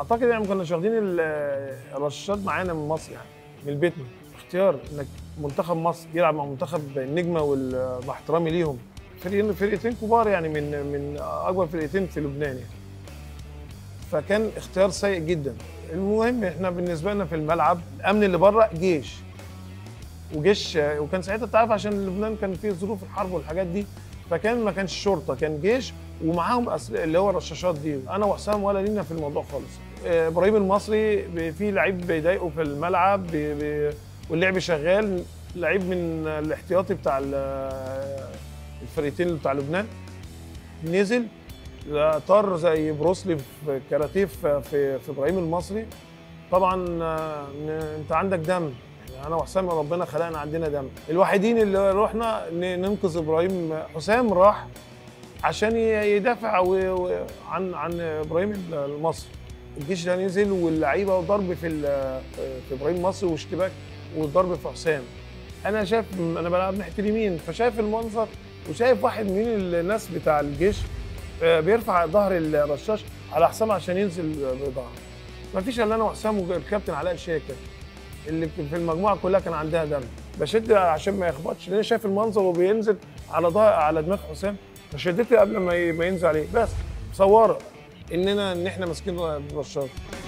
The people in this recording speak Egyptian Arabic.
اعتقد يعني ما كناش واخدين ال- الرشاشات معانا من مصر يعني من بيتنا اختيار انك منتخب مصر يلعب مع منتخب النجمه وال- مع احترامي ليهم فريقين فرقتين كبار يعني من من اكبر فرقتين في لبنان يعني فكان اختيار سيء جدا المهم احنا بالنسبه لنا في الملعب الامن اللي بره جيش وجيش وكان ساعتها تعرف عشان لبنان كان فيه ظروف الحرب والحاجات دي فكان ما كانش شرطه كان جيش ومعاهم أسل... اللي هو الرشاشات دي انا وحسام ولا لينا في الموضوع خالص آه، ابراهيم المصري ب- في لعيب بيضايقه في الملعب ب... ب... واللعب شغال لعيب من الاحتياطي بتاع ال- الفرقتين بتاع لبنان نزل طار زي بروسلي في كاراتيه في, في, في ابراهيم المصري طبعا آه، ن- انت عندك دم يعني انا وحسام ربنا خلقنا عندنا دم الوحيدين اللي رحنا ن- ننقذ ابراهيم حسام راح عشان ي- يدافع و- و- عن عن ابراهيم المصري الجيش ده نزل واللعيبه وضرب في ال- في ابراهيم المصري واشتباك والضرب في حسام انا شايف انا بلعب ناحيه اليمين فشايف المنظر وشايف واحد من الناس بتاع الجيش آه، بيرفع ظهر الرشاش على حسام عشان ينزل بظهره ما فيش الا انا وحسام والكابتن علاء شاكر اللي في المجموعه كلها كان عندها دم بشد عشان ما يخبطش لان أنا شايف المنظر وبينزل على ظهر على دماغ حسام فشدت قبل ما ي- ما ينزل عليه بس مصوره اننا ان احنا ماسكين الرشاش